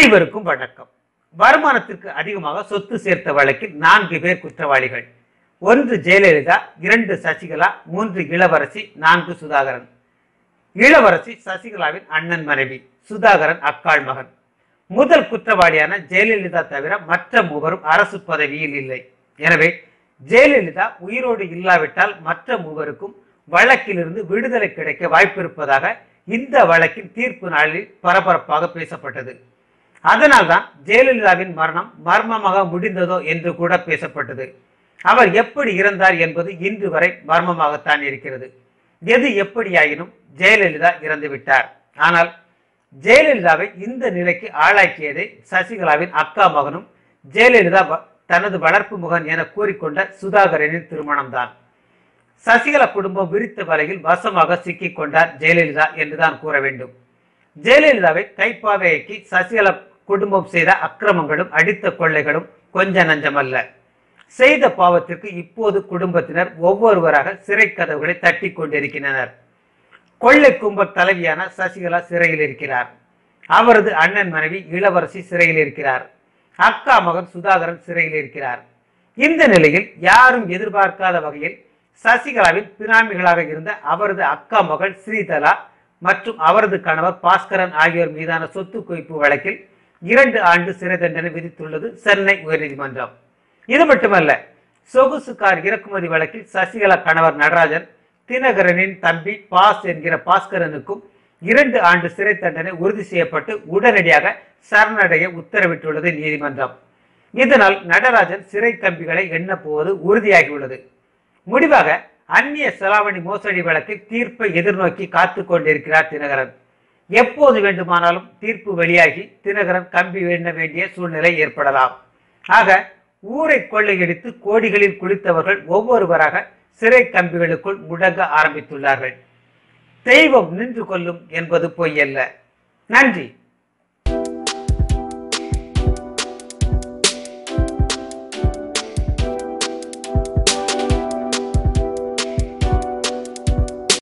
அனைவருக்கும் வணக்கம் வருமானத்திற்கு அதிகமாக சொத்து சேர்த்த வழக்கில் நான்கு பேர் குற்றவாளிகள் ஒன்று ஜெயலலிதா இரண்டு சசிகலா மூன்று இளவரசி நான்கு சுதாகரன் இளவரசி சசிகலாவின் அண்ணன் மனைவி சுதாகரன் அக்காள் மகன் முதல் குற்றவாளியான ஜெயலலிதா தவிர மற்ற மூவரும் அரசு பதவியில் இல்லை எனவே ஜெயலலிதா உயிரோடு இல்லாவிட்டால் மற்ற மூவருக்கும் வழக்கிலிருந்து விடுதலை கிடைக்க வாய்ப்பிருப்பதாக இந்த வழக்கின் தீர்ப்பு நாளில் பரபரப்பாக பேசப்பட்டது அதனால்தான் ஜெயலலிதாவின் மரணம் மர்மமாக முடிந்ததோ என்று கூட பேசப்பட்டது அவர் எப்படி இறந்தார் என்பது இன்று வரை மர்மமாகத்தான் இருக்கிறது எது எப்படியாயினும் ஜெயலலிதா இறந்து விட்டார் ஆனால் ஜெயலலிதாவை இந்த நிலைக்கு ஆளாக்கியதை சசிகலாவின் அக்கா மகனும் ஜெயலலிதா வ- தனது வளர்ப்பு மகன் என கூறிக்கொண்ட சுதாகரனின் திருமணம்தான் சசிகலா குடும்பம் விரித்த வலையில் வசமாக சிக்கிக் கொண்டார் ஜெயலலிதா என்றுதான் கூற வேண்டும் ஜெயலலிதாவை கைப்பாவையாக்கி சசிகலா குடும்பம் செய்த அக்கிரமங்களும் அடித்த கொள்ளைகளும் கொஞ்ச நஞ்சமல்ல செய்த பாவத்திற்கு இப்போது குடும்பத்தினர் ஒவ்வொருவராக சிறை கதவுகளை தட்டி கொண்டிருக்கின்றனர் கொள்ளை கும்பல் தலைவியான சசிகலா சிறையில் இருக்கிறார் அவரது அண்ணன் மனைவி இளவரசி சிறையில் இருக்கிறார் அக்கா மகன் சுதாகரன் சிறையில் இருக்கிறார் இந்த நிலையில் யாரும் எதிர்பார்க்காத வகையில் சசிகலாவின் பினாமிகளாக இருந்த அவரது அக்கா மகள் ஸ்ரீதலா மற்றும் அவரது கணவர் பாஸ்கரன் ஆகியோர் மீதான சொத்து குவிப்பு வழக்கில் இரண்டு ஆண்டு சிறை தண்டனை விதித்துள்ளது சென்னை உயர்நீதிமன்றம் இது மட்டுமல்ல சொகுசு கார் இறக்குமதி வழக்கில் சசிகலா கணவர் நடராஜன் தினகரனின் தம்பி பாஸ் என்கிற பாஸ்கரனுக்கும் இரண்டு ஆண்டு சிறை தண்டனை உறுதி செய்யப்பட்டு உடனடியாக சரணடைய உத்தரவிட்டுள்ளது நீதிமன்றம் இதனால் நடராஜன் சிறை கம்பிகளை எண்ணப் போவது உறுதியாகியுள்ளது முடிவாக அந்நிய செலாவணி மோசடி வழக்கில் தீர்ப்பை எதிர்நோக்கி காத்து கொண்டிருக்கிறார் தினகரன் எப்போது வேண்டுமானாலும் தீர்ப்பு வெளியாகி தினகரன் கம்பி எண்ண வேண்டிய சூழ்நிலை ஏற்படலாம் ஆக ஊரை கொள்ளையடித்து கோடிகளில் குளித்தவர்கள் ஒவ்வொருவராக சிறை கம்பிகளுக்குள் முடங்க ஆரம்பித்துள்ளார்கள் தெய்வம் நின்று கொள்ளும் என்பது பொய்யல்ல நன்றி